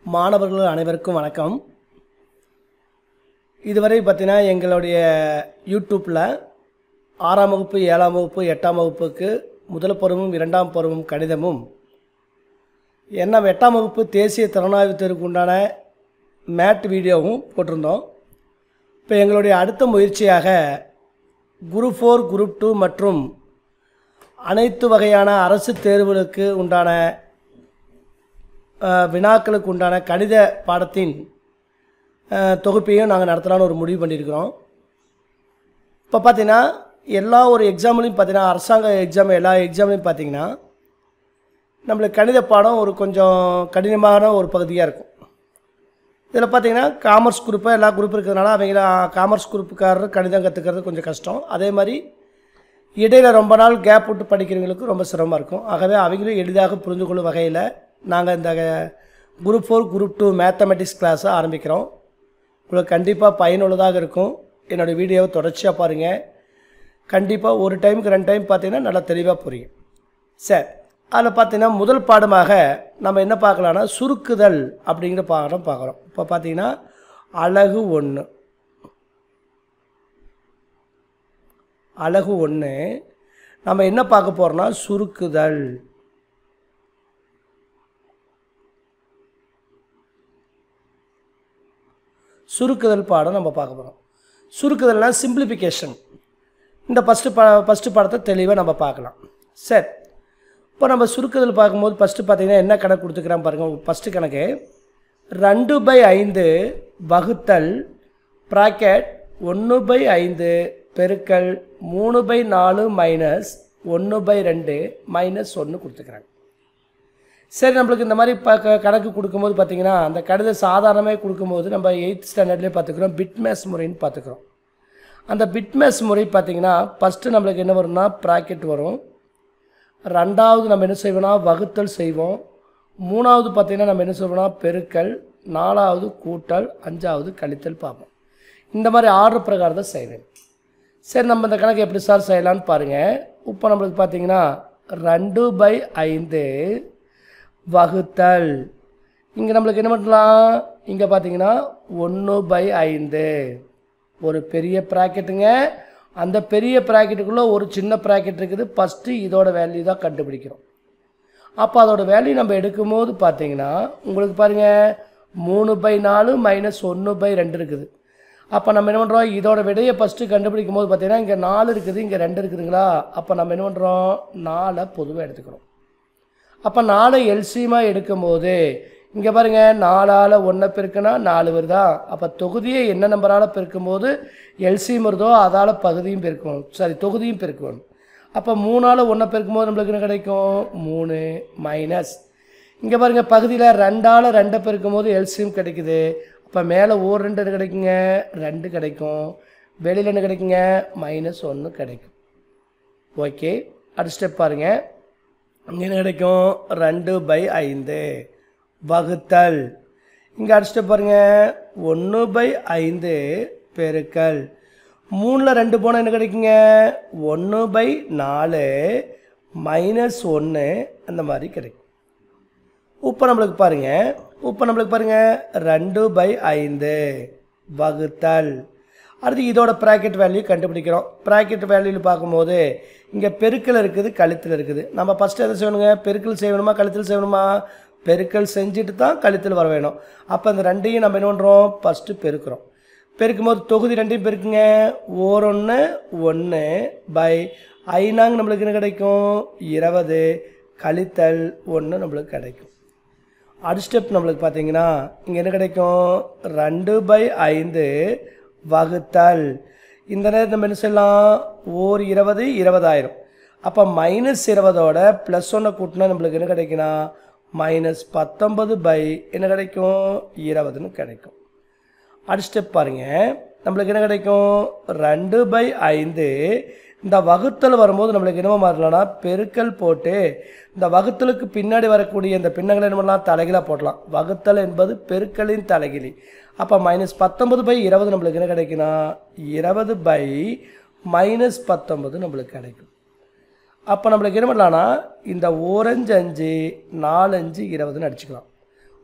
மாணவர்கள் அனைவருக்கும் வணக்கம் இதுவரை பார்த்தீங்கன்னா எங்களுடைய யூடியூப்பில் ஆறாம் வகுப்பு ஏழாம் வகுப்பு எட்டாம் வகுப்புக்கு முதல் பருவம் இரண்டாம் பருவம் கணிதமும் என்ன எட்டாம் வகுப்பு தேசிய திறனாய்வு தேர்வுக்கு உண்டான மேட் வீடியோவும் போட்டிருந்தோம் இப்போ எங்களுடைய அடுத்த முயற்சியாக குரூப் ஃபோர் குரூப் டூ மற்றும் அனைத்து வகையான அரசு தேர்வுகளுக்கு உண்டான அஹ், வினாக்களுக்கு உண்டான கணித பாடத்தின் அஹ், தொகுப்பையும் நாங்கள் நடத்தலாம்னு ஒரு முடிவு பண்ணியிருக்கிறோம் இப்போ பார்த்தீங்கன்னா எல்லா ஒரு எக்ஸாம்லையும் பார்த்தீங்கன்னா அரசாங்க எக்ஸாம் எல்லா எக்ஸாம்லையும் பார்த்தீங்கன்னா நம்மளுக்கு கணித பாடம் ஒரு கொஞ்சம் கடினமான ஒரு பகுதியாக இருக்கும் இதில் பார்த்தீங்கன்னா காமர்ஸ் குரூப்பாக எல்லா குரூப் இருக்கிறதுனால அவங்கள காமர்ஸ் குரூப்புக்காரர் கணிதம் கற்றுக்கிறது கொஞ்சம் கஷ்டம் அதே மாதிரி இடையில் ரொம்ப நாள் கேப் விட்டு படிக்கிறவங்களுக்கு ரொம்ப சிரமமாக இருக்கும் ஆகவே அவங்களும் எளிதாக புரிந்து கொள்ளும் வகையில் நாங்கள் இந்த group four group two mathematics கிளாஸை ஆரம்பிக்கிறோம் உங்களுக்கு கண்டிப்பாக பயனுள்ளதாக இருக்கும் என்னோடய வீடியோவை தொடர்ச்சியாக பாருங்கள் கண்டிப்பாக ஒரு டைமுக்கு ரெண்டு டைம் பார்த்தீங்கன்னா நல்லா தெளிவாக புரியும் சரி அதில் பார்த்தீங்கன்னா முதல் பாடமாக நம்ம என்ன பார்க்கலான்னா சுருக்குதல் அப்படிங்கிற பாடம் பார்க்குறோம் இப்போ பார்த்தீங்கன்னா அழகு ஒன்று அழகு ஒன்று நம்ம என்ன பார்க்க போகிறோம்னா சுருக்குதல் சுருக்குதல் பாடம் நம்ம பார்க்க போகிறோம் சுருக்குதல்னா சிம்பிளிஃபிகேஷன் இந்த ஃபஸ்ட்டு பா ஃபஸ்ட்டு பாடத்தை தெளிவாக நம்ம பார்க்கலாம் சரி இப்போ நம்ம சுருக்குதல் பார்க்கும்போது ஃபஸ்ட்டு பார்த்தீங்கன்னா என்ன கணக்கு கொடுத்துக்கிறான் பாருங்கள் ஃபஸ்ட்டு கணக்கு ரெண்டு பை ஐந்து வகுத்தல் ப்ராக்கெட் ஒன்று பை ஐந்து பெருக்கல் மூணு பை நாலு மைனஸ் ஒன்று பை ரெண்டு மைனஸ் ஒன்று கொடுத்துக்கிறாங்க சரி நம்மளுக்கு இந்த மாதிரி ப க- கணக்கு கொடுக்கும்போது பார்த்தீங்கன்னா அந்த கணித சாதாரணமாக கொடுக்கும்போது நம்ம எயித் ஸ்டாண்டர்ட்லேயே பார்த்துக்கிறோம் பிட்மேஸ் முறைன்னு பார்த்துக்கிறோம் அந்த பிட்மேஸ் முறை பார்த்தீங்கன்னா ஃபஸ்ட்டு நம்மளுக்கு என்ன வரும்னா ப்ராக்கெட் வரும் ரெண்டாவது நம்ம என்ன செய்வோம்னா வகுத்தல் செய்வோம் மூணாவது பார்த்தீங்கன்னா நம்ம என்ன செய்வோம்னா பெருக்கல் நாலாவது கூட்டல் அஞ்சாவது கழித்தல் பார்ப்போம் இந்த மாதிரி ஆர்டர் பிரகாரம் தான் செய்வேன் சரி நம்ம இந்த கணக்கு எப்படி சார் செய்யலாம்னு பாருங்கள் இப்போ நம்மளுக்கு பார்த்தீங்கன்னா ரெண்டு பை ஐந்து வகுத்தல் இங்கே நம்மளுக்கு என்ன பண்ணலாம் இங்கே பார்த்தீங்கன்னா ஒன்று பை ஐந்து ஒரு பெரிய ப்ராக்கெட்டுங்க அந்த பெரிய ப்ராக்கெட்டுக்குள்ளே ஒரு சின்ன ப்ராக்கெட் இருக்குது ஃபஸ்ட்டு இதோட வேல்யூ தான் கண்டுபிடிக்கிறோம் அப்போ அதோட வேல்யூ நம்ம எடுக்கும்போது பார்த்தீங்கன்னா உங்களுக்கு பாருங்கள் மூணு பை நாலு மைனஸ் ஒன்று பை ரெண்டு இருக்குது அப்போ நம்ம என்ன பண்ணுறோம் இதோட விடையை ஃபஸ்ட்டு கண்டுபிடிக்கும் போது பார்த்தீங்கன்னா இங்கே நாலு இருக்குது இங்கே ரெண்டு இருக்குதுங்களா அப்போ நம்ம என்ன பண்ணுறோம் நாலை பொதுவாக எடுத்துக்கிறோம் அப்போ நாலை எல்சியமாக எடுக்கும்போது இங்கே பாருங்கள் நாலால் ஒன்றை பெருக்குனா நாலு வருதா அப்போ தொகுதியை என்ன நம்பரால் பெருக்கும்போது எல்சியம் வருதோ அதால் பகுதியும் பெருக்கணும் சாரி தொகுதியும் பெருக்கணும் அப்போ மூணால் ஒன்றை பெருக்கும்போது நம்மளுக்கு என்ன கிடைக்கும் மூணு மைனஸ் இங்கே பாருங்கள் பகுதியில் ரெண்டால் ரெண்டை பெருக்கும்போது எல்சியம் கிடைக்குது அப்போ மேலே ஓர் ரெண்டு என்ன கிடைக்குங்க ரெண்டு கிடைக்கும் வெளியில் என்ன கிடைக்குங்க மைனஸ் ஒன்று கிடைக்கும் ஓகே அடுத்த ஸ்டெப் பாருங்கள் இங்கே என்ன கிடைக்கும் ரெண்டு பை ஐந்து வகுத்தல் இங்கே அடிச்சுட்டு பாருங்க ஒன்று பை ஐந்து பெருக்கல் மூணில் ரெண்டு போனால் என்ன கிடைக்குங்க ஒன்று பை நாலு மைனஸ் ஒன்று அந்த மாதிரி கிடைக்கும் இப்போ நம்மளுக்கு பாருங்க இப்போ நம்மளுக்கு பாருங்க ரெண்டு பை ஐந்து வகுத்தல் அடுத்து இதோட ப்ராக்கெட் வேல்யூ கண்டுபிடிக்கிறோம் ப்ராக்கெட் வேல்யூவில் பார்க்கும்போது இங்கே பெருக்கல் இருக்குது கழுத்தில் இருக்குது நம்ம ஃபஸ்ட்டு எதை செய்யணுங்க பெருக்கல் செய்யணுமா கழுத்தில் செய்யணுமா பெருக்கல் செஞ்சுட்டு தான் கழுத்தில் வர வேணும் அப்போ இந்த ரெண்டையும் நம்ம என்ன பண்ணுறோம் ஃபஸ்ட்டு பெருக்கிறோம் பெருக்கும் போது தொகுதி ரெண்டையும் பெருக்குங்க ஓர் ஒன்று ஒன்று பை ஐநாங்க நம்மளுக்கு என்ன கிடைக்கும் இருபது கழித்தல் ஒன்று நம்மளுக்கு கிடைக்கும் அடுத்த ஸ்டெப் நம்மளுக்கு பார்த்தீங்கன்னா இங்கே என்ன கிடைக்கும் ரெண்டு பை ஐந்து வகுத்தல் இந்த நேரத்தில் நம்ம என்ன செய்யலாம் ஓர் இருபது இருபதாயிரம் அப்போ மைனஸ் இருபதோட ப்ளஸ் ஒன்றை கூட்டினா நம்மளுக்கு என்ன கிடைக்குன்னா மைனஸ் பத்தொன்பது பை என்ன கிடைக்கும் இருபதுன்னு கிடைக்கும் அடுத்த ஸ்டெப் பாருங்க நம்மளுக்கு என்ன கிடைக்கும் ரெண்டு பை ஐந்து இந்த வகுத்தல் வரும்போது நம்மளுக்கு என்னவோ மாறலாம்னா பெருக்கல் போட்டு இந்த வகுத்தலுக்கு பின்னாடி வரக்கூடிய இந்த பின்னங்களை என்ன பண்ணலாம் தலைகளாக போடலாம் வகுத்தல் என்பது பெருக்கலின் தலைகிலி அப்போ மைனஸ் பத்தொன்பது பை இருபது நம்மளுக்கு என்ன கிடைக்குன்னா இருபது பை மைனஸ் பத்தொன்பது நம்மளுக்கு கிடைக்கும் அப்போ நம்மளுக்கு என்ன பண்ணலாம்னா இந்த ஓரஞ்சு அஞ்சு நாலஞ்சு இருபதுன்னு அடிச்சுக்கலாம்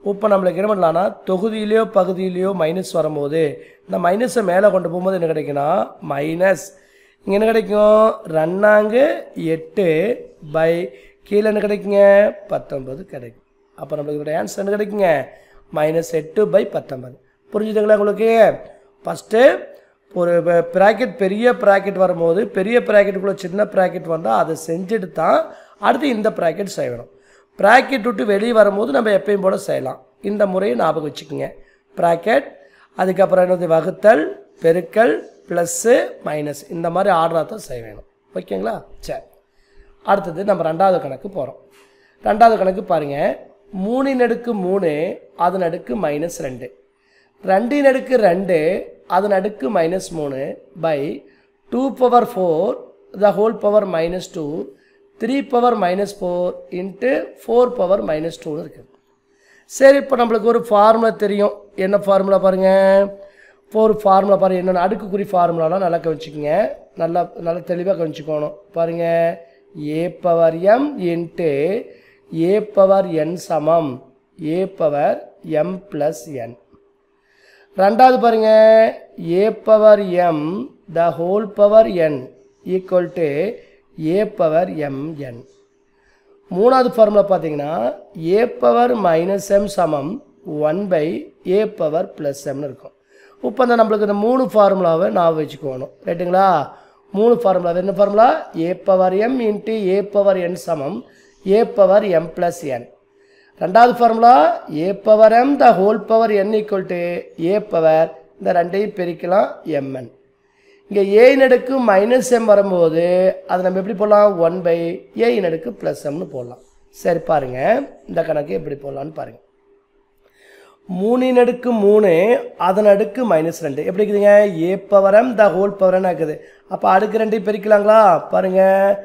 இப்போ நம்மளுக்கு என்ன பண்ணலாம்னா தொகுதியிலையோ பகுதியிலையோ மைனஸ் வரும்போது இந்த மைனஸை மேலே கொண்டு போகும்போது என்ன கிடைக்குன்னா மைனஸ் இங்கே என்ன கிடைக்கும் ரெண்டாங்கு எட்டு பை கீழே என்ன கிடைக்குங்க பத்தொன்பது கிடைக்கும் அப்போ நம்மளுக்கு இதோட ஆன்சர் என்ன கிடைக்குங்க மைனஸ் எட்டு பை பத்தொன்பது புரிஞ்சுதுங்களா உங்களுக்கு ஃபஸ்ட்டு ஒரு ப்ராக்கெட் பெரிய ப்ராக்கெட் வரும்போது பெரிய ப்ராக்கெட்டுக்குள்ளே சின்ன ப்ராக்கெட் வந்தால் அதை செஞ்சுட்டு தான் அடுத்து இந்த ப்ராக்கெட் செய்யணும் ப்ராக்கெட் விட்டு வெளியே வரும்போது நம்ம எப்பயும் போல் செய்யலாம் இந்த முறையை ஞாபகம் வச்சுக்கோங்க ப்ராக்கெட் அதுக்கப்புறம் என்னது வகுத்தல் பெருக்கல் ப்ளஸ்ஸு மைனஸ் இந்த மாதிரி ஆர்டராக தான் செய்ய வேணும் ஓகேங்களா சரி அடுத்தது நம்ம ரெண்டாவது கணக்கு போகிறோம் ரெண்டாவது கணக்கு பாருங்கள் மூணின் அடுக்கு மூணு அதன் அடுக்கு மைனஸ் ரெண்டு ரெண்டின் அடுக்கு ரெண்டு அதன் அடுக்கு மைனஸ் மூணு by two power four the whole power minus two three power minus four into four power minus டூன்னு இருக்குது சரி இப்போ நம்மளுக்கு ஒரு ஃபார்முலா தெரியும் என்ன ஃபார்முலா பாருங்கள் இப்போ ஒரு ஃபார்முலா பாருங்கள் என்னென்ன அடுக்குக்குறி ஃபார்முலாலாம் நல்லா கவனிச்சிக்கங்க நல்லா நல்லா தெளிவாக கவனிச்சுக்கணும் பாருங்கள் A power M into A power N சமம் A power M plus N ரெண்டாவது பாருங்க A power M the whole power N equal to A power M N மூணாவது ஃபார்முலா பார்த்தீங்கன்னா ஏ பவர் மைனஸ் எம் சமம் one by A power plus எம்னு இருக்கும் இப்போ அந்த நம்மளுக்கு இந்த மூணு ஃபார்முலாவை நான் வச்சுக்கணும் ரைட்டுங்களா மூணு ஃபார்முலா என்ன formula A power M into A power N சமம் A power M plus N ரெண்டாவது formula A power M the whole power N equal to A power இந்த ரெண்டையும் பெருக்கலாம் எம்என் இங்கே ஏ நடுக்கு மைனஸ் எம் வரும்போது அதை நம்ம எப்படி போடலாம் ஒன் பை ஏ நடுக்கு ப்ளஸ் எம்னு போடலாம் சரி பாருங்க இந்த கணக்கு எப்படி போடலான்னு பாருங்க மூணின் அடுக்கு மூணு அதன் அடுக்கு மைனஸ் ரெண்டு எப்படி இருக்குதுங்க A power M the whole power இருக்குது அப்போ அடுக்கு ரெண்டையும் பெருக்கலாங்களா பாருங்க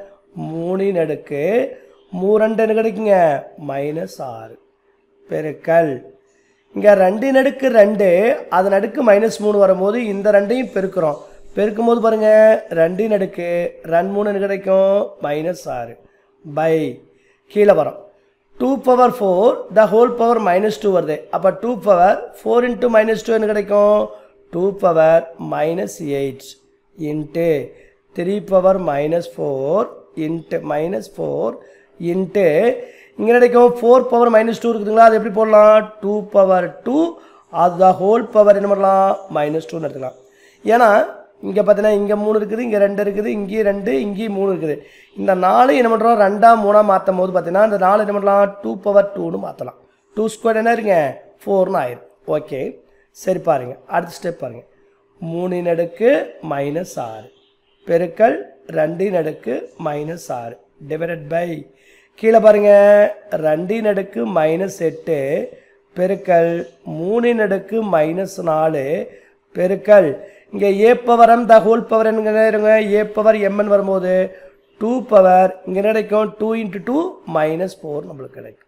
மூணின் அடுக்கு மூ ரெண்டு என்ன கிடைக்குங்க மைனஸ் ஆறு பெருக்கல் இங்கே ரெண்டின் அடுக்கு ரெண்டு அதன் அடுக்கு மைனஸ் மூணு வரும்போது இந்த ரெண்டையும் பெருக்கிறோம் பெருக்கும் போது பாருங்கள் ரெண்டின் அடுக்கு ரெண்டு மூணு என்ன கிடைக்கும் மைனஸ் ஆறு பை கீழே வரும் two power four the whole power minus two வருது அப்போ two power four into minus two என்ன கிடைக்கும் two power minus eight into three power minus four into minus four into இங்கே கிடைக்கும் ஃபோர் பவர் மைனஸ் டூ இருக்குதுங்களா அது எப்படி போடலாம் டூ பவர் டூ அது ஹோல் பவர் என்ன பண்ணலாம் மைனஸ் டூன்னு எடுத்துக்கலாம் ஏன்னா இங்கே பார்த்தீங்கன்னா இங்கே மூணு இருக்குது இங்கே ரெண்டு இருக்குது இங்கேயும் ரெண்டு இங்கேயும் மூணு இருக்குது இந்த நாலு என்ன பண்ணுறோம் ரெண்டாக மூணாக மாற்றும் போது பார்த்தீங்கன்னா இந்த நாலு என்ன பண்ணலாம் டூ பவர் டூன்னு மாற்றலாம் டூ ஸ்கொயர் என்ன இருங்க ஃபோர்னு ஆயிரும் ஓகே சரி பாருங்க அடுத்த ஸ்டெப் பாருங்க மூணின் அடுக்கு மைனஸ் ஆறு பெருக்கல் ரெண்டின் அடுக்கு மைனஸ் ஆறு டிவைடட் பை கீழே பாருங்க ரெண்டின் அடுக்கு மைனஸ் எட்டு பெருக்கல் மூணின் அடுக்கு மைனஸ் நாலு பெருக்கல் இங்கே A power M the whole power இருங்க ஏ பவர் எம்என் வரும்போது டூ பவர் இங்கே கிடைக்கும் two into two minus four நம்மளுக்கு கிடைக்கும்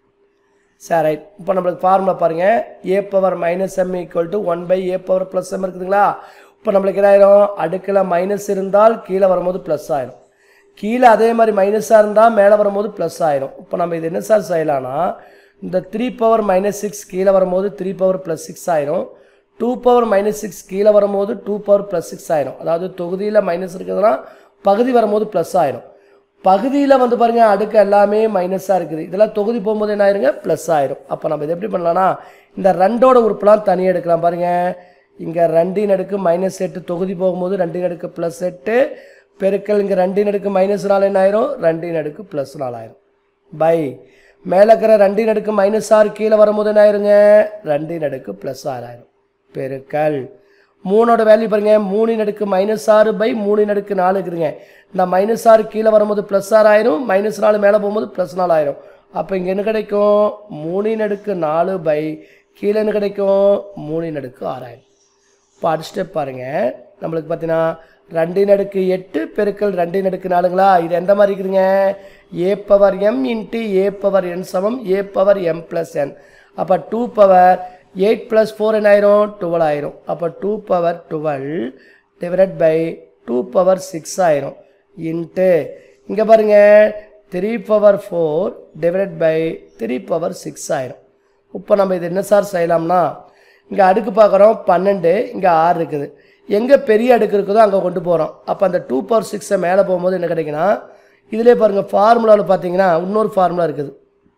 சரி ரைட் இப்போ நம்மளுக்கு ஃபார்முலா பாருங்கள் A power minus M equal to one by A power plus M இருக்குதுங்களா இப்போ நம்மளுக்கு என்ன ஆயிரும் அடுக்கில் மைனஸ் இருந்தால் கீழே வரும்போது ப்ளஸ் ஆயிரும் கீழே அதே மாதிரி மைனஸாக இருந்தால் மேலே வரும்போது ப்ளஸ் ஆயிரும் இப்போ நம்ம இது என்ன சார் செய்யலாம்னா இந்த த்ரீ பவர் மைனஸ் சிக்ஸ் கீழே வரும்போது த்ரீ பவர் ப்ளஸ் சிக்ஸ் ஆயிரும் டூ பவர் மைனஸ் சிக்ஸ் கீழே வரும்போது டூ பவர் ப்ளஸ் சிக்ஸ் ஆயிரும் அதாவது தொகுதியில் மைனஸ் இருக்குதுன்னா பகுதி வரும்போது ப்ளஸ் ஆயிரும் பகுதியில் வந்து பாருங்கள் அடுக்கு எல்லாமே மைனஸாக இருக்குது இதெல்லாம் தொகுதி போகும்போது என்ன ஆயிருங்க ப்ளஸ் ஆயிரும் அப்போ நம்ம இது எப்படி பண்ணலாம்னா இந்த ரெண்டோட உறுப்புலாம் தனியாக எடுக்கலாம் பாருங்கள் இங்கே ரெண்டின் அடுக்கு மைனஸ் எட்டு தொகுதி போகும்போது ரெண்டின் அடுக்கு ப்ளஸ் எட்டு பெருக்கல் இங்கே ரெண்டின் அடுக்கு மைனஸ் நாலு என்ன ஆயிரும் ரெண்டின் அடுக்கு ப்ளஸ் நாலாயிரம் பை மேலே இருக்கிற ரெண்டின் அடுக்கு மைனஸ் ஆறு கீழே வரும்போது என்ன ஆயிருங்க ரெண்டின் அடுக்கு ப்ளஸ் ஆறாயிரம் பெருக்கல் மூணோட வேல்யூ பாருங்க மூணின் அடுக்கு மைனஸ் ஆறு பை மூணின் அடுக்கு நாலு இருக்குதுங்க இந்த மைனஸ் ஆறு கீழே வரும்போது ப்ளஸ் ஆறு ஆயிரும் மைனஸ் நாலு மேலே போகும்போது ப்ளஸ் நாலு ஆயிரும் அப்போ இங்கே என்ன கிடைக்கும் மூணின் அடுக்கு நாலு பை கீழே என்ன கிடைக்கும் மூணின் அடுக்கு ஆறாயிரம் இப்போ அடுத்த ஸ்டெப் பாருங்க நம்மளுக்கு பார்த்தீங்கன்னா ரெண்டின் அடுக்கு எட்டு பெருக்கல் ரெண்டின் அடுக்கு நாலுங்களா இது எந்த மாதிரி இருக்குதுங்க A power M into A power N சமம் A power M plus N அப்போ two power eight plus four என்ன ஆயிரும் டுவெல் ஆயிரும் அப்போ two power twelve divide by two power six ஆயிரும் இன்ட்டு இங்கே பாருங்க three power four divide by three power six ஆயிரும் இப்போ நம்ம இது என்ன சார் செய்யலாம்னா இங்கே அடுக்கு பார்க்குறோம் பன்னெண்டு இங்கே ஆறு இருக்குது எங்கே பெரிய அடுக்கு இருக்குதோ அங்கே கொண்டு போகிறோம் அப்போ அந்த டூ பவர் சிக்ஸை மேலே போகும்போது என்ன கிடைக்குன்னா இதிலே பாருங்கள் ஃபார்முலாவில் பார்த்தீங்கன்னா இன்னொரு ஃபார்முலா இருக்குது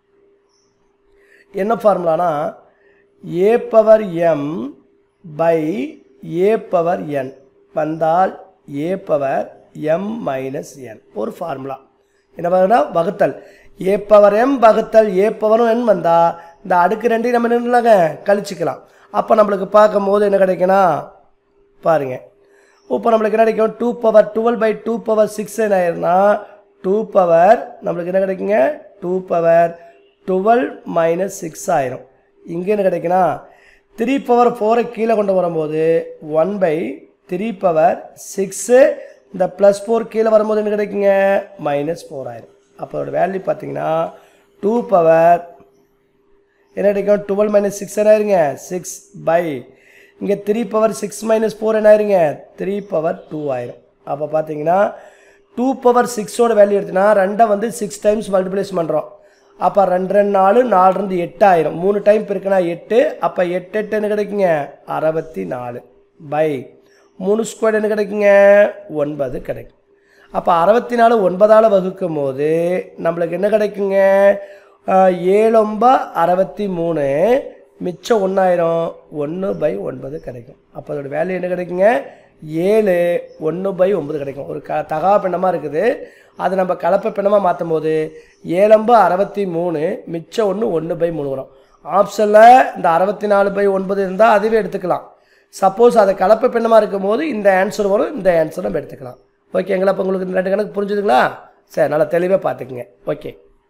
என்ன ஃபார்முலானா A power M by A power N வந்தால் A power M minus N ஒரு ஃபார்முலா என்ன பண்ணுறா வகுத்தல் ஏ பவர் எம் வகுத்தல் ஏ பவர் என் வந்தால் இந்த அடுக்கு ரெண்டையும் நம்ம நின்றுலாங்க கழிச்சிக்கலாம் அப்போ நம்மளுக்கு பார்க்கும்போது என்ன கிடைக்குன்னா பாருங்க இப்போ நம்மளுக்கு என்ன கிடைக்கும் two power twelve by two power six என்ன ஆயிருந்தா டூ பவர் நம்மளுக்கு என்ன கிடைக்குங்க two power twelve minus six ஆயிரும் இங்கே என்ன கிடைக்குன்னா த்ரீ பவர் ஃபோரை கீழே கொண்டு வரும்போது one by three power six இந்த ப்ளஸ் ஃபோர் கீழே வரும்போது என்ன கிடைக்குங்க மைனஸ் ஃபோர் ஆயிரும் அப்போ அதோட வேல்யூ பார்த்தீங்கன்னா டூ பவர் என்ன கிடைக்கும் டுவெல் மைனஸ் சிக்ஸ் என்ன ஆயிருங்க சிக்ஸ் பை இங்கே three power six minus four என்ன ஆயிருங்க த்ரீ பவர் டூ ஆயிரும் அப்போ பார்த்தீங்கன்னா டூ பவர் சிக்ஸோட வேல்யூ எடுத்துனா ரெண்டை வந்து சிக்ஸ் டைம்ஸ் மல்டிப்ளைஸ் பண்ணுறோம் அப்போ ரெண்டு ரெண்டு நாலு நாலு ரெண்டு எட்டு ஆயிரும் மூணு டைம் பெருக்குனா எட்டு அப்போ எட்டு எட்டு என்ன கிடைக்குங்க அறுபத்தி நாலு பை மூணு ஸ்கொயர் என்ன கிடைக்குங்க ஒன்பது கிடைக்கும் அப்போ அறுபத்தி நாலு ஒன்பதால் வகுக்கும் போது நம்மளுக்கு என்ன கிடைக்குங்க ஆஹ், ஏழொம்ப அறுபத்தி மூணு மிச்சம் ஒன்றாயிரம் ஒன்று பை ஒன்பது கிடைக்கும் அப்போ அதோட வேல்யூ என்ன கிடைக்குங்க ஏழு ஒன்று பை ஒன்பது கிடைக்கும் ஒரு க தகா பின்னமாக இருக்குது அது நம்ம கலப்பை பின்னமாக மாற்றும் போது ஏழம்ப அறுபத்தி மூணு மிச்சம் ஒன்று ஒன்று பை மூணு வரும் ஆப்ஷனில் இந்த அறுபத்தி நாலு பை ஒன்பது இருந்தால் அதுவே எடுத்துக்கலாம் சப்போஸ் அதை கலப்பை பின்னமாக இருக்கும் போது இந்த ஆன்சர் வரும் இந்த ஆன்சர் நம்ம எடுத்துக்கலாம் ஓகேங்களா இப்போ உங்களுக்கு இந்த ரெண்டு கணக்கு புரிஞ்சுதுங்களா சரி நல்லா தெளிவாக பார்த்துக்குங்க ஓகே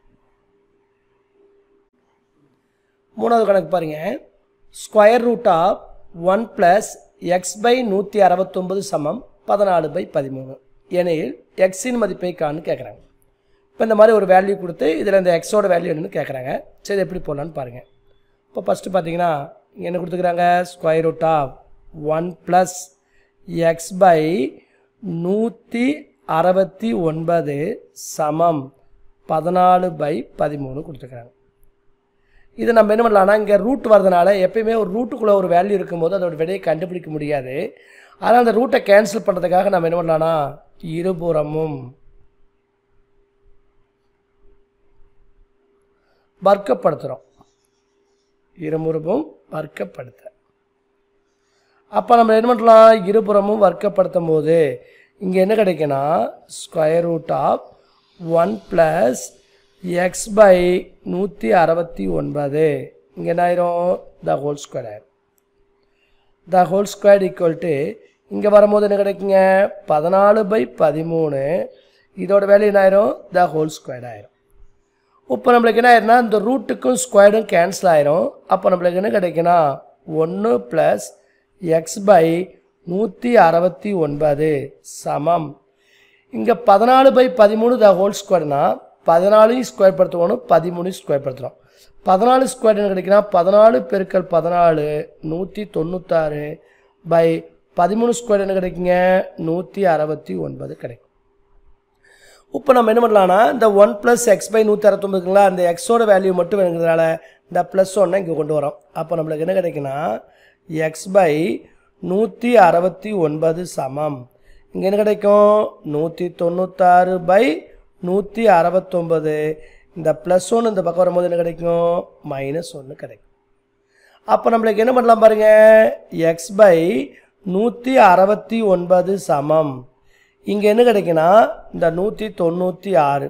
மூணாவது கணக்கு பாருங்க square root of one plus X by நூற்றி அறுபத்தொம்பது சமம் பதினாலு பை பதிமூணு எனில் எக்ஸின் மதிப்பை கான்னு கேட்குறாங்க இப்போ இந்த மாதிரி ஒரு வேல்யூ கொடுத்து இதில் இந்த எக்ஸோட வேல்யூ என்னன்னு கேட்குறாங்க சரி எப்படி போடலான்னு பாருங்கள் இப்போ ஃபஸ்ட்டு பார்த்தீங்கன்னா இங்கே என்ன கொடுத்துக்கிறாங்க square root of one plus X by நூற்றி அறுபத்தி ஒன்பது சமம் பதினாலு பை பதிமூணு கொடுத்துருக்குறாங்க இது நம்ம என்ன பண்ணலாம்னா இங்கே ரூட் வரதுனால எப்பயுமே ஒரு ரூட்டுக்குள்ளே ஒரு வேல்யூ இருக்கும்போது அதோட விடையை கண்டுபிடிக்க முடியாது ஆனால் அந்த ரூட்டை கேன்சல் பண்ணுறதுக்காக நம்ம என்ன பண்ணலாம்னா இருபுறமும் வர்க்கப்படுத்துகிறோம் இருபுறமும் வர்க்கப்படுத்த அப்போ நம்ம என்ன பண்ணலாம் இருபுறமும் வர்க்கப்படுத்தும் போது இங்கே என்ன கிடைக்குன்னா square root of one plus X by நூற்றி அறுபத்தி ஒன்பது இங்கே என்ன ஆயிரும் த ஹோல் ஸ்கொயர் ஆயிரும் the whole square equal to இங்கே வரும்போது என்ன கிடைக்குங்க பதினாலு பை பதிமூணு இதோட வேல்யூ என்ன ஆயிரும் த ஹோல் ஸ்கொயர் ஆயிரும் இப்போ நம்மளுக்கு என்ன ஆயிரும்னா இந்த ரூட்டுக்கும் ஸ்கொயரும் கேன்சல் ஆயிரும் அப்போ நம்மளுக்கு என்ன கிடைக்குன்னா ஒன்று ப்ளஸ் எக்ஸ் பை நூற்றி அறுபத்தி ஒன்பது சமம் இங்கே பதினாலு பை பதிமூணு த ஹோல் ஸ்கொயர்னா பதினாலையும் ஸ்கொயர் படுத்துவோம் பதிமூணையும் ஸ்கொயர் படுத்துகிறோம் பதினாலு ஸ்கொயர் என்ன கிடைக்குன்னா பதினாலு பெருக்கல் பதினாலு நூற்றி தொண்ணூத்தாறு பை பதிமூணு ஸ்கொயர் என்ன கிடைக்குங்க நூற்றி அறுபத்தி ஒன்பது கிடைக்கும் இப்போ நம்ம என்ன பண்ணலாம்னா இந்த ஒன் ப்ளஸ் எக்ஸ் பை நூற்றி அறுபத்தொம்பதுங்களா அந்த எக்ஸோட வேல்யூ மட்டும் வேணுங்கிறதுனால இந்த ப்ளஸ் ஒன்னை இங்கே கொண்டு வரோம் அப்போ நம்மளுக்கு என்ன கிடைக்குன்னா எக்ஸ் பை நூற்றி அறுபத்தி ஒன்பது சமம் இங்கே என்ன கிடைக்கும் நூற்றி தொண்ணூத்தாறு பை நூற்றி அறுபத்தொம்பது இந்த ப்ளஸ் ஒன்று இந்த பக்கம் வரும்போது என்ன கிடைக்கும் மைனஸ் ஒன்று கிடைக்கும் அப்போ நம்மளுக்கு என்ன பண்ணலாம் பாருங்க எக்ஸ் பை நூற்றி அறுபத்தி ஒன்பது சமம் இங்கே என்ன கிடைக்குன்னா இந்த நூற்றி தொண்ணூற்றி ஆறு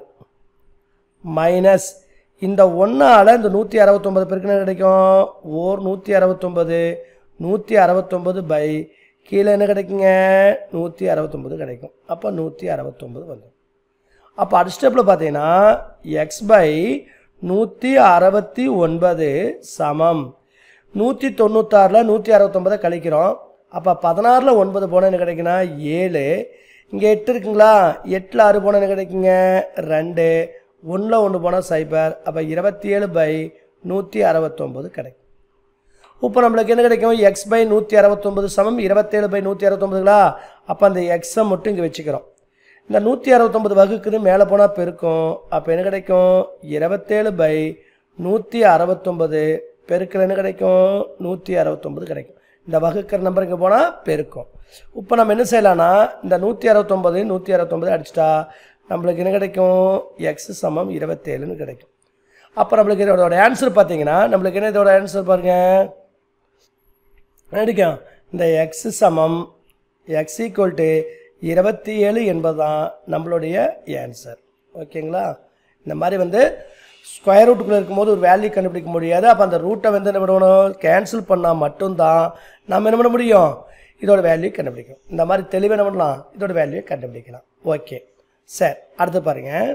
மைனஸ் இந்த ஒன்றால் இந்த நூற்றி அறுபத்தொம்பது பேருக்கு என்ன கிடைக்கும் ஓர் நூற்றி அறுபத்தொம்பது நூற்றி அறுபத்தொம்பது பை கீழே என்ன கிடைக்குங்க நூற்றி அறுபத்தொம்பது கிடைக்கும் அப்போ நூற்றி அறுபத்தொம்பது வந்துடும் அப்போ அடுத்த ஸ்டெப்பில் பார்த்தீங்கன்னா எக்ஸ் பை நூற்றி அறுபத்தி ஒன்பது சமம் நூற்றி தொண்ணூத்தாறில் நூற்றி அறுபத்தொம்பதை கழிக்கிறோம் அப்போ பதினாறில் ஒன்பது போனால் என்ன கிடைக்குன்னா ஏழு இங்கே எட்டு இருக்குங்களா எட்டில் ஆறு போனால் என்ன கிடைக்குங்க ரெண்டு ஒன்றில் ஒன்று போனால் சைபர் அப்போ இருபத்தி ஏழு பை நூற்றி அறுபத்தொம்பது கிடைக்கும் இப்போ நம்மளுக்கு என்ன கிடைக்கும் எக்ஸ் பை நூற்றி அறுபத்தொம்பது சமம் இருபத்தேழு பை நூற்றி அறுபத்தொம்பதுங்களா அப்போ அந்த எக்ஸை மட்டும் இங்கே வச்சுக்கிறோம் இந்த நூற்றி அறுபத்தொம்பது வகுக்குது மேலே போனால் பெருக்கும் அப்போ என்ன கிடைக்கும் இருபத்தேழு பை நூற்றி அறுபத்தொம்பது பெருக்கல் என்ன கிடைக்கும் நூற்றி அறுபத்தொம்பது கிடைக்கும் இந்த வகுக்கிற நம்பர் இங்கே போனால் பெருக்கும் இப்போ நம்ம என்ன செய்யலாம்னா இந்த நூற்றி அறுபத்தொம்பது நூற்றி அறுபத்தொம்பது அடிச்சிட்டா நம்மளுக்கு என்ன கிடைக்கும் எக்ஸ் சமம் இருபத்தேழுன்னு கிடைக்கும் அப்போ நம்மளுக்கு இதோட ஆன்சர் பார்த்தீங்கன்னா நம்மளுக்கு என்ன இதோட ஆன்சர் பாருங்கள் அடிக்கும் இந்த எக்ஸ் சமம் எக்ஸ் ஈக்குவல் டு இருபத்தி ஏழு என்பது தான் நம்மளுடைய ஆன்சர் ஓகேங்களா இந்த மாதிரி வந்து ஸ்கொயர் ரூட்டுக்குள்ளே இருக்கும்போது ஒரு வேல்யூ கண்டுபிடிக்க முடியாது அப்போ அந்த ரூட்டை வந்து என்ன பண்ணணும் கேன்சல் பண்ணால் மட்டும்தான் நம்ம என்ன பண்ண முடியும் இதோட வேல்யூ கண்டுபிடிக்கும் இந்த மாதிரி தெளிவாக என்ன பண்ணலாம் இதோட வேல்யூ கண்டுபிடிக்கலாம் ஓகே சரி அடுத்து பாருங்கள்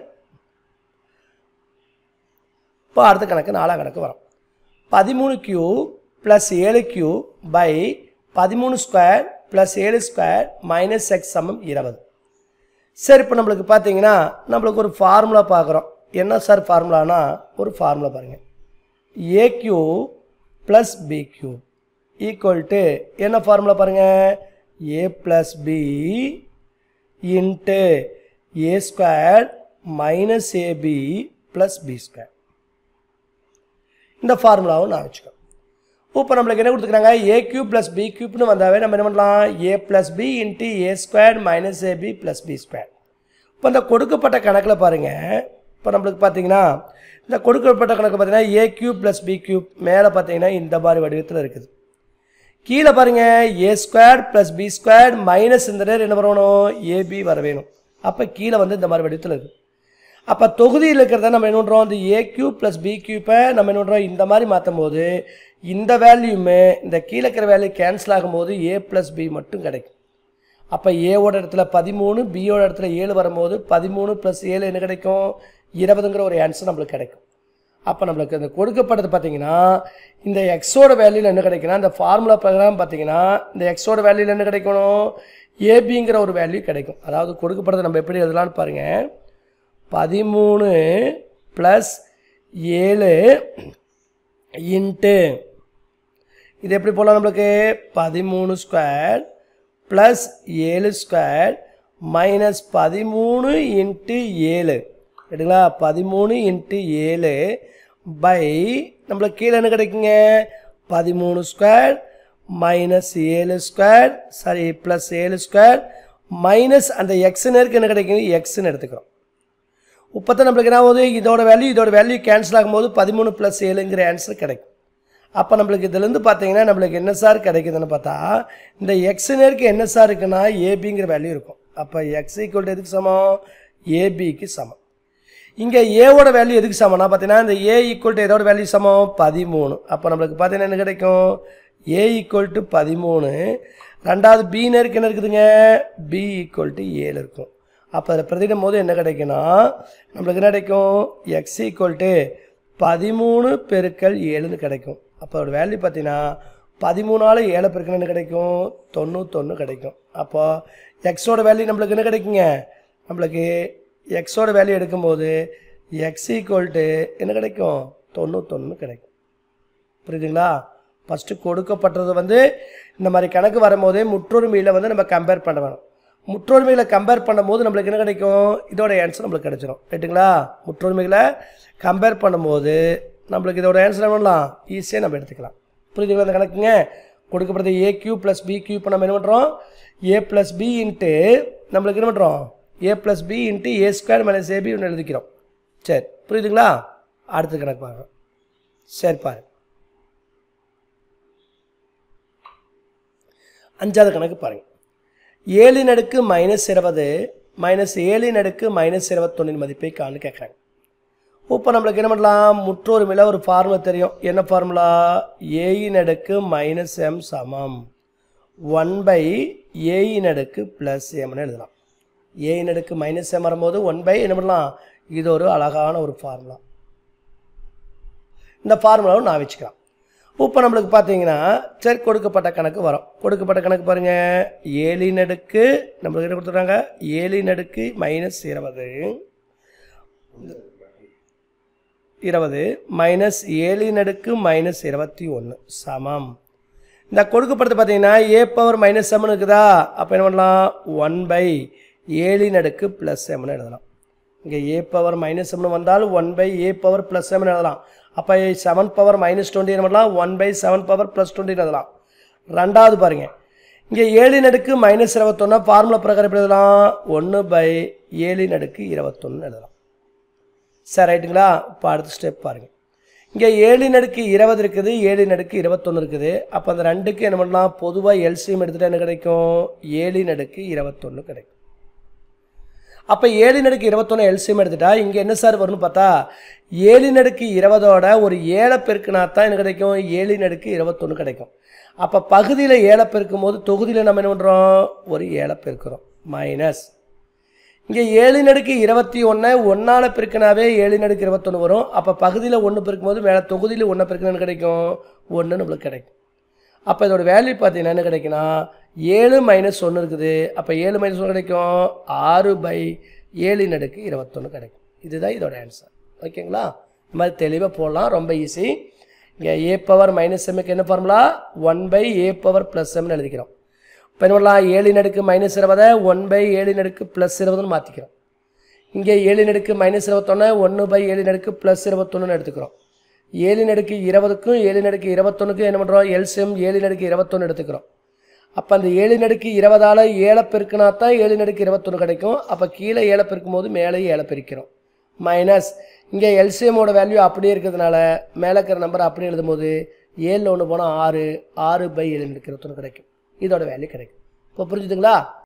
இப்போ அடுத்த கணக்கு நாலாம் கணக்கு வரும் பதிமூணு கியூ ப்ளஸ் ஏழு கியூ பை பதிமூணு ஸ்கொயர் ப்ளஸ் ஏழு ஸ்கொயர் மைனஸ் எக்ஸ் சமம் இருபது சரி இப்போ நம்மளுக்கு பார்த்தீங்கன்னா நம்மளுக்கு ஒரு ஃபார்முலா பார்க்குறோம் என்ன சார் ஃபார்முலானா ஒரு ஃபார்முலா பாருங்கள் A cube plus B cube equal to என்ன ஃபார்முலா பாருங்கள் A plus B into A square minus AB plus B square இந்த ஃபார்முலாவும் நான் வச்சுக்கோ இப்போ நம்மளுக்கு என்ன கொடுத்துக்கிறாங்க ஏ கியூ ப்ளஸ் பி கியூப்னு வந்தாவே நம்ம என்ன பண்ணலாம் A plus B into A square minus AB plus B square இப்போ இந்த கொடுக்கப்பட்ட கணக்கில் பாருங்கள் இப்போ நம்மளுக்கு பார்த்தீங்கன்னா இந்த கொடுக்கப்பட்ட கணக்கு பார்த்தீங்கன்னா A cube plus B cube மேலே பார்த்தீங்கன்னா இந்த மாதிரி வடிவத்தில் இருக்குது கீழே பாருங்க A square plus B square minus இந்த நேரம் என்ன வரணும் ஏபி வர வேணும் அப்போ கீழே வந்து இந்த மாதிரி வடிவத்தில் இருக்குது அப்போ தொகுதியில் இருக்கிறத நம்ம என்ன பண்ணுறோம் இந்த ஏ கியூப் ப்ளஸ் பி கியூப்பை நம்ம என்ன பண்ணுறோம் இந்த மாதிரி மாற்றும் போது இந்த வேல்யூமே இந்த கீழே இருக்கிற வேல்யூ கேன்சல் ஆகும்போது ஏ ப்ளஸ் பி மட்டும் கிடைக்கும் அப்போ ஏவோட இடத்துல பதிமூணு பியோட இடத்துல ஏழு வரும்போது பதிமூணு ப்ளஸ் ஏழு என்ன கிடைக்கும் இருபதுங்கிற ஒரு ஆன்சர் நம்மளுக்கு கிடைக்கும் அப்போ நம்மளுக்கு இந்த கொடுக்கப்பட்டது பார்த்தீங்கன்னா இந்த எக்ஸோட வேல்யூவில் என்ன கிடைக்குன்னா இந்த ஃபார்முலா ப்ரோக்ராம் பார்த்தீங்கன்னா இந்த எக்ஸோட வேல்யூவில் என்ன கிடைக்கணும் ஏபிங்கிற ஒரு வேல்யூ கிடைக்கும் அதாவது கொடுக்கப்பட்டது நம்ம எப்படி எழுதலாம்னு பாருங்கள் பதிமூணு ப்ளஸ் ஏழு இன்ட்டு இது எப்படி போடலாம் நம்மளுக்கு பதிமூணு ஸ்கொயர் ப்ளஸ் ஏழு ஸ்கொயர் மைனஸ் பதிமூணு இன்ட்டு ஏழு சரிங்களா பதிமூணு இன்ட்டு ஏழு பை நம்மளுக்கு கீழே என்ன கிடைக்குங்க பதிமூணு ஸ்கொயர் மைனஸ் ஏழு ஸ்கொயர் சாரி ப்ளஸ் ஏழு ஸ்கொயர் மைனஸ் அந்த எக்ஸ் நேருக்கு என்ன கிடைக்குங்க எக்ஸ்ன்னு எடுத்துக்கிறோம் இப்போத்தான் நம்மளுக்கு என்ன ஆகுது இதோட வேல்யூ இதோட வேல்யூ கேன்சல் ஆகும்போது பதிமூணு ப்ளஸ் ஏழுங்கிற ஆன்சர் கிடைக்கும் அப்போ நம்மளுக்கு இதுலேருந்து பார்த்தீங்கன்னா நம்மளுக்கு என்ன சார் கிடைக்குதுன்னு பார்த்தா இந்த எக்ஸ் நேருக்கு என்ன சார் இருக்குன்னா ஏபிங்கிற வேல்யூ இருக்கும் அப்போ எக்ஸ் ஈக்குவல் எதுக்கு சமம் ஏபிக்கு சமம் இங்கே ஏவோட வேல்யூ எதுக்கு சமம்னா பார்த்தீங்கன்னா இந்த ஏ ஈக்குவல் டு எதோட வேல்யூ சமம் பதிமூணு அப்போ நம்மளுக்கு பார்த்தீங்கன்னா என்ன கிடைக்கும் ஏ ஈக்குவல் டு பதிமூணு ரெண்டாவது பி நேருக்கு என்ன இருக்குதுங்க பி ஈக்குவல் டு ஏழு இருக்கும் அப்போ அதில் பிரதிடும் போது என்ன கிடைக்குன்னா நம்மளுக்கு என்ன கிடைக்கும் எக்ஸ் ஈக்குவல் டு பதிமூணு பெருக்கல் ஏழுன்னு கிடைக்கும் அப்போ அதோட வேல்யூ பார்த்தீங்கன்னா பதிமூணால் ஏழை பெருக்கல் என்ன கிடைக்கும் தொண்ணூத்தொன்று கிடைக்கும் அப்போ எக்ஸோட வேல்யூ நம்மளுக்கு என்ன கிடைக்குங்க நம்மளுக்கு எக்ஸோட வேல்யூ எடுக்கும்போது எக்ஸ் ஈக்குவல் டு என்ன கிடைக்கும் தொண்ணூத்தொன்று கிடைக்கும் புரியுதுங்களா ஃபஸ்ட்டு கொடுக்கப்பட்டது வந்து இந்த மாதிரி கணக்கு வரும்போதே முற்றொருமையில் வந்து நம்ம கம்பேர் பண்ண வேணும் முற்றொருமையில் கம்பேர் பண்ணும்போது நம்மளுக்கு என்ன கிடைக்கும் இதோட ஆன்சர் நம்மளுக்கு கிடைச்சிரும் ரைட்டுங்களா முற்றொருமைகளை கம்பேர் பண்ணும்போது நம்மளுக்கு இதோட ஆன்சர் என்ன பண்ணலாம் ஈஸியாக நம்ம எடுத்துக்கலாம் புரியுதுங்களா அந்த கணக்குங்க கொடுக்கப்படுறது A cube plus B cube இப்போ நம்ம என்ன பண்ணுறோம் ஏ ப்ளஸ் பி இன்ட்டு நம்மளுக்கு என்ன பண்ணுறோம் A plus B into A square minus AB ஒன்று எழுதிக்கிறோம் சரி புரியுதுங்களா அடுத்த கணக்கு பாருங்க சரி பாரு அஞ்சாவது கணக்கு பாருங்க ஏழின் அடுக்கு மைனஸ் இருபது மைனஸ் ஏழின் அடுக்கு மைனஸ் இருபத்தொன்னின் மதிப்பை காணு கேட்குறாங்க இப்போ நம்மளுக்கு என்ன பண்ணலாம் முற்றொருமையில் ஒரு ஃபார்முலா தெரியும் என்ன ஃபார்முலா ஏயின் அடுக்கு மைனஸ் எம் சமம் ஒன் பை ஏயின் அடுக்கு ப்ளஸ் எம்னு எழுதலாம் ஏயின் அடுக்கு மைனஸ் எம் வரும்போது ஒன் பை என்ன பண்ணலாம் இது ஒரு அழகான ஒரு ஃபார்முலா இந்த ஃபார்முலாவும் நான் வச்சுக்கலாம் இப்போ நம்மளுக்கு பார்த்தீங்கன்னா சரி கொடுக்கப்பட்ட கணக்கு வரும் கொடுக்கப்பட்ட கணக்கு பாருங்கள் ஏழின் அடுக்கு நம்மளுக்கு என்ன கொடுத்துருக்காங்க ஏழின் அடுக்கு மைனஸ் இருபது இருபது மைனஸ் ஏழின் அடுக்கு மைனஸ் இருபத்தி ஒன்று சமம் இந்த கொடுக்கப்படுறது பார்த்தீங்கன்னா ஏ பவர் மைனஸ் செவன் இருக்குதா அப்போ என்ன பண்ணலாம் ஒன் பை ஏழின் அடுக்கு ப்ளஸ் செவன் எழுதலாம் இங்கே ஏ பவர் மைனஸ் எம்னு வந்தால் one by A power plus எம்னு எழுதலாம் அப்போ செவன் பவர் மைனஸ் டுவெண்ட்டி என்ன பண்ணலாம் one by seven power plus டுவெண்ட்டின்னு எழுதலாம் ரெண்டாவது பாருங்க இங்கே ஏழின் அடுக்கு மைனஸ் இருபத்தொன்னா ஃபார்முலா பிரகாரம் எப்படி எழுதலாம் ஒன்று பை ஏழின் அடுக்கு இருபத்தொன்னு எழுதலாம் சரி ரைட்டுங்களா இப்போ அடுத்த ஸ்டெப் பாருங்கள் இங்கே ஏழின் அடுக்கு இருபது இருக்குது ஏழின் அடுக்கு இருபத்தொன்று இருக்குது அப்போ அந்த ரெண்டுக்கு என்ன பண்ணலாம் பொதுவாக எல்சிஎம் எடுத்துகிட்டு என்ன கிடைக்கும் ஏழின் அடுக்கு இருபத்தொன்று கிடைக்கும் அப்போ ஏழின் அடுக்கு இருபத்தொன்று எல்சிஎம் எடுத்துட்டா இங்கே என்ன சார் வரும்னு பார்த்தா ஏழின் அடுக்கு இருபதோட ஒரு ஏழை பெருக்குனா தான் என்ன கிடைக்கும் ஏழின் அடுக்கு இருபத்தொன்று கிடைக்கும் அப்போ பகுதியில் ஏழை பெருக்கும் போது தொகுதியில் நம்ம என்ன பண்ணுறோம் ஒரு ஏழை பெருக்கிறோம் மைனஸ் இங்கே ஏழு நடுக்கு இருபத்தி ஒன்று ஒன்றால் பெருக்கினாவே ஏழு நடுக்கு இருபத்தொன்று வரும் அப்போ பகுதியில் ஒன்று பெருக்கும் போது மேலே தொகுதியில் ஒன்று பெருக்கணும்னு கிடைக்கும் ஒன்று நம்மளுக்கு கிடைக்கும் அப்போ இதோட வேல்யூ பார்த்தீங்கன்னா என்ன கிடைக்குன்னா ஏழு மைனஸ் ஒன்று இருக்குது அப்போ ஏழு மைனஸ் ஒன்று கிடைக்கும் ஆறு பை ஏழு நடுக்கு இருபத்தொன்று கிடைக்கும் இதுதான் இதோட ஆன்சர் ஓகேங்களா இந்த மாதிரி தெளிவாக போடலாம் ரொம்ப ஈஸி இங்கே ஏ பவர் மைனஸ் எம்முக்கு என்ன formula one by A power plus எம்னு எழுதிக்கிறோம் இப்போ என்ன பண்ணலாம் ஏழு நடுக்கு மைனஸ் இருபதை ஒன் பை ஏழு நடுக்கு ப்ளஸ் இருபதுன்னு மாற்றிக்கிறோம் இங்கே ஏழு நடுக்கு மைனஸ் இருபத்தொன்று ஒன்று பை ஏழு நடுக்கு ப்ளஸ் இருபத்தொன்னுன்னு எடுத்துக்கிறோம் ஏழு நடுக்கு இருபதுக்கும் ஏழு நடுக்கு இருபத்தொன்னுக்கும் என்ன பண்ணுறோம் எல்சிஎம் ஏழு நடுக்கு இருபத்தொன்று எடுத்துக்கிறோம் அப்போ அந்த ஏழு நடுக்கு இருபதால் ஏழை பெருக்கினா தான் ஏழு நடுக்கு இருபத்தொன்று கிடைக்கும் அப்போ கீழே ஏழை பெருக்கும் போது மேலே ஏழை பெருக்கிறோம் மைனஸ் இங்கே எல்சிஎம்மோட வேல்யூ அப்படியே இருக்கிறதுனால மேலே இருக்கிற நம்பர் அப்படியே எழுதும்போது ஏழில் ஒன்று போனால் ஆறு ஆறு பை ஏழு நடுக்கு இருபத்தொன்று கிடைக்கும் இதோட வேல்யூ கிடைக்கும் இப்போ புரிஞ்சுதுங்களா